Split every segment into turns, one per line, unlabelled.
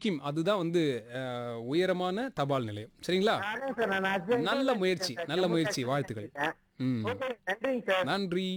ஹிக்கிம் அதுதான் வந்து அஹ், உயரமான தபால் நிலையம் சரிங்களா
நானே சார் நான் அது-
நல்ல முயற்சி நல்ல முயற்சி வாழ்த்துக்கள் ம்
ஓகே நன்றிங்க சார்
நன்றி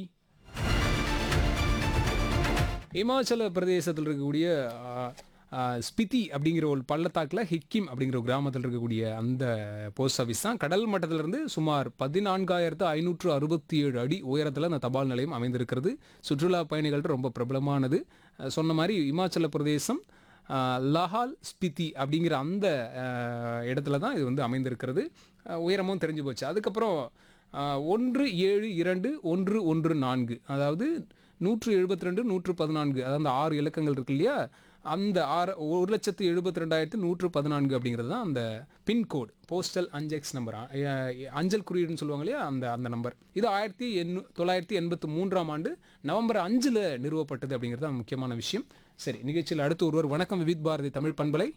இமாச்சல பிரதேசத்தில் இருக்கக்கூடிய ஆ, ஆ, ஸ்பிதி அப்படிங்கிற ஒரு பள்ளத்தாக்கில் ஹிக்கிம் அப்படிங்கிற ஒரு கிராமத்தில் இருக்கக்கூடிய அந்த போஸ்ட் ஆஃபீஸ் தான் கடல் மட்டத்திலிருந்து சுமார் பதினான்காயிரத்து ஐநூற்று அறுபத்தி ஏழு அடி உயரத்தில் அந்த தபால் நிலையம் அமைந்திருக்கிறது சுற்றுலா பயணிகள்ட்ட ரொம்ப பிரபலமானது அஹ், சொன்ன மாதிரி இமாச்சல பிரதேசம் ஆஹ் லஹால் ஸ்பிதி அப்படிங்கிற அந்த ஆஹ், இடத்துல தான் இது வந்து அமைந்திருக்கிறது ஆஹ், உயரமும் தெரிஞ்சு போச்சு அதுக்கப்புறம் ஆஹ், ஒன்று ஏழு இரண்டு ஒன்று ஒன்று நான்கு அதாவது நூற்று எழுபத்தி ரெண்டு நூற்று பதினான்கு அதாவது அந்த ஆறு இலக்கங்கள் இருக்கு இல்லையா அந்த ஆறு ஒரு லட்சத்து எழுபத்தி ரெண்டாயிரத்து நூற்று பதினான்கு அப்படிங்கிறது தான் அந்த பின்கோடு போஸ்டல் அஞ்செக்ஸ் நம்பர் அஞ்சல் குறியீடுன்னு சொல்லுவாங்க இல்லையா அந்த அந்த நம்பர் இது ஆயிரத்தி எண்ணூ தொள்ளாயிரத்தி எண்பத்தி மூன்றாம் ஆண்டு நவம்பர் அஞ்சில் நிறுவப்பட்டது அப்படிங்கிறது தான் முக்கியமான விஷயம் சரி நிகழ்ச்சியில் அடுத்து ஒருவர் வணக்கம் விவித் பாரதி தமிழ் பண்பலை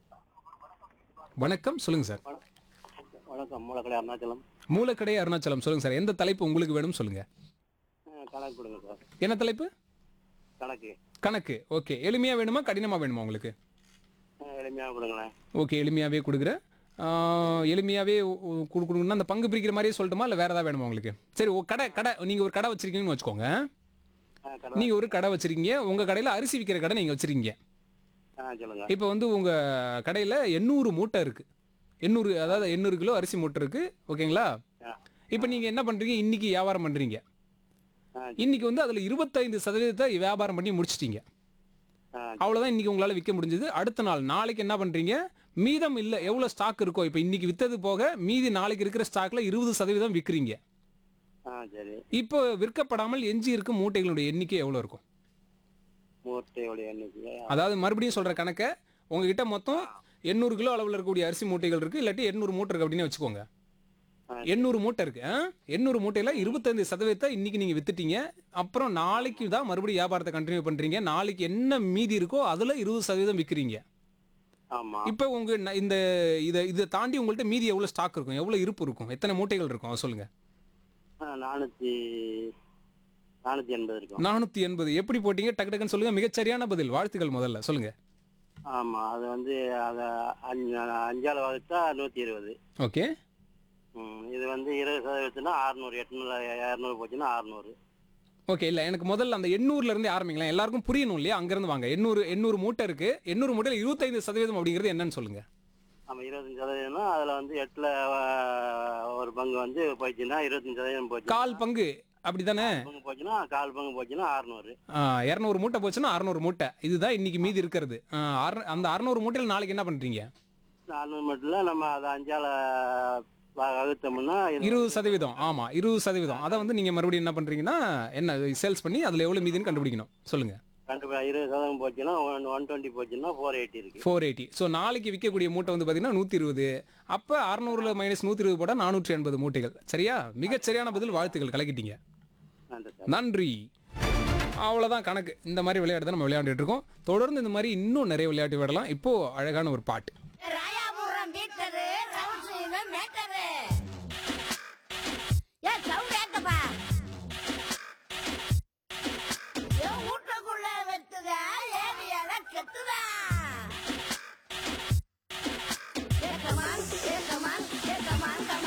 வணக்கம் சொல்லுங்க சார்
வணக்கம் மூலக்கடை அருணாச்சலம்
மூலக்கடை அருணாச்சலம் சொல்லுங்க சார் எந்த தலைப்பு உங்களுக்கு வேணும் சொல்லுங்க
அஹ் கணக்கு கொடுங்க சார்
என்ன தலைப்பு
கணக்கு
கணக்கு ஓகே எளிமையாக வேணுமா கடினமாக வேணுமா உங்களுக்கு
அஹ் எளிமையாக கொடுங்களேன்
ஓகே எளிமையாகவே கொடுக்குறேன் எளிமையாகவே கொடுக்கணும்னா அந்த பங்கு பிரிக்கிற மாதிரியே சொல்லட்டுமா இல்லை வேறு ஏதாவது வேணுமா உங்களுக்கு சரி ஒரு கடை கடை நீங்கள் ஒரு கடை வச்சிருக்கீங்கன்னு வச்சுக்கோங்க
அஹ் கடை
நீங்கள் ஒரு கடை வச்சிருக்கீங்க உங்கள் கடையில் அரிசி விற்கிற கடை நீங்கள் வச்சிருக்கீங்க
ஆ சொல்லுங்க
இப்போ வந்து உங்கள் கடையில் எண்ணூறு மூட்டை இருக்குது எண்ணூறு அதாவது எண்ணூறு கிலோ அரிசி மூட்டை இருக்குது ஓகேங்களா
ஆ
இப்போ நீங்கள் என்ன பண்ணுறீங்க இன்னைக்கு வியாபாரம் பண்ணுறீங்க
ஆ
இன்னைக்கு வந்து அதில் இருபத்தைந்து சதவீதத்தை வியாபாரம் பண்ணி முடிச்சிட்டீங்க
ஆ
அவ்வளோதான் இன்னைக்கு உங்களால் விற்க முடிஞ்சது அடுத்த நாள் நாளைக்கு என்ன பண்ணுறீங்க மீதம் இல்லை எவ்வளோ ஸ்டாக் இருக்கோ இப்போ இன்னைக்கு விற்றது போக மீதி நாளைக்கு இருக்கிற ஸ்டாக்ல இருபது சதவீதம் விற்கிறீங்க
ஆ சரி
இப்போ விற்கப்படாமல் எஞ்சி இருக்கும் மூட்டைகளுடைய எண்ணிக்கை எவ்வளோ இருக்கும்
மூட்டையோடைய எண்ணிக்கை
அதாவது மறுபடியும் சொல்கிற கணக்கை உங்ககிட்ட மொத்தம் எண்ணூறு கிலோ அளவில் இருக்கக்கூடிய அரிசி மூட்டைகள் இருக்குது இல்லாட்டி எண்ணூறு மூட்டை இருக்குது அப்படின்னு வச்சுக்கோங்க
ஆ.
எண்ணூறு மூட்டை இருக்கு ஆ? எண்ணூறு மூட்டையில் இருபத்தைந்து சதவீதத்தை இன்னைக்கு நீங்கள் வித்துட்டீங்க அப்புறம் நாளைக்கு தான் மறுபடியும் வியாபாரத்தை கண்டினியூ பண்ணுறீங்க நாளைக்கு என்ன மீதி இருக்கோ அதில் இருபது சதவீதம் விற்கிறீங்க
ஆமா
இப்போ உங்க ந- இந்த இதை இதை தாண்டி உங்கள்ட்ட மீதி எவ்வளோ ஸ்டாக் இருக்கும் எவ்வளோ இருப்பு இருக்கும் எத்தனை மூட்டைகள் இருக்கும் அதை சொல்லுங்க
ஆ, நானூத்தி நானூத்தி எண்பது இருக்கும்
நானூற்றி எண்பது எப்படி போட்டீங்க டக்கு டக்குன்னு சொல்லுங்க மிகச்சரியான பதில் வாழ்த்துக்கள் முதல்ல சொல்லுங்க
ஆமா அது வந்து அத அஞ்சு அஞ்சால வகுத்தா நூத்தி இருபது
ஓகே
ம், இது வந்து இருபது சதவீதத்துனா அறுநூறு எட்நூறு இரநூறு போச்சுன்னா அறுநூறு
ஓகே இல்லை எனக்கு முதல்ல அந்த எண்ணூர்ல இருந்து ஆரம்பிங்களேன் எல்லாருக்கும் புரியணும் இல்லையா அங்கேருந்து வாங்க எண்ணூறு எண்ணூறு மூட்டை இருக்கு எண்ணூறு மூட்டையில் இருபத்தைந்து சதவீதம் அப்படிங்கிறது என்னன்னு சொல்லுங்க
ஆமா இருபத்தஞ்சு சதவீதம்னா அதுல வந்து எட்டுல ஆ, ஒரு பங்கு வந்து போச்சுன்னா இருபத்தஞ்சு சதவீதம் போச்சு
கால் பங்கு அப்படிதானே
பங்கு போச்சுன்னா கால் பங்கு போச்சுன்னா அறுநூறு
இரநூறு மூட்டை போச்சுன்னா அறநூறு மூட்டை இதுதான் இன்னைக்கு மீதி இருக்கிறது ஆ, அற- அந்த அறநூறு மூட்டையில் நாளைக்கு என்ன பண்றீங்க
அறுநூறு மட்டும் இல்ல நம்ம அதை அஞ்சால வ- வகுத்தோம்னா இது-
இருபது சதவீதம் ஆமா இருபது சதவீதம் அதை வந்து நீங்க மறுபடியும் என்ன பண்றீங்கன்னா என்ன சேல்ஸ் பண்ணி அதுல எவ்வளவு மீதின்னு கண்டுபிடிக்கணும் சொல்லுங்க
ரெண்டு பே- இருபது சதவீதம் போச்சுன்னா ஒன் ஒன் டுவெண்ட்டி போச்சுன்னா ஃபோர் எயிட்டி இருக்கு
ஃபோர் எயிட்டி ஸோ நாளைக்கு விற்கக்கூடிய மூட்டை வந்து பார்த்தீங்கன்னா நூற்றி இருபது அப்போ அறநூறுல மைனஸ் நூற்றி இருபது போட்டால் நானூற்றி எண்பது மூட்டைகள் சரியா மிகச் சரியான பதில் வாழ்த்துக்கள் கலக்கிட்டீங்க
நன்றி சார்
நன்றி அவ்வளோதான் கணக்கு இந்த மாதிரி விளையாட்டு தான் நம்ம விளையாண்டுட்டு இருக்கோம் தொடர்ந்து இந்த மாதிரி இன்னும் நிறைய விளையாட்டு விடலாம் இப்போ அழகான ஒரு பாட்டு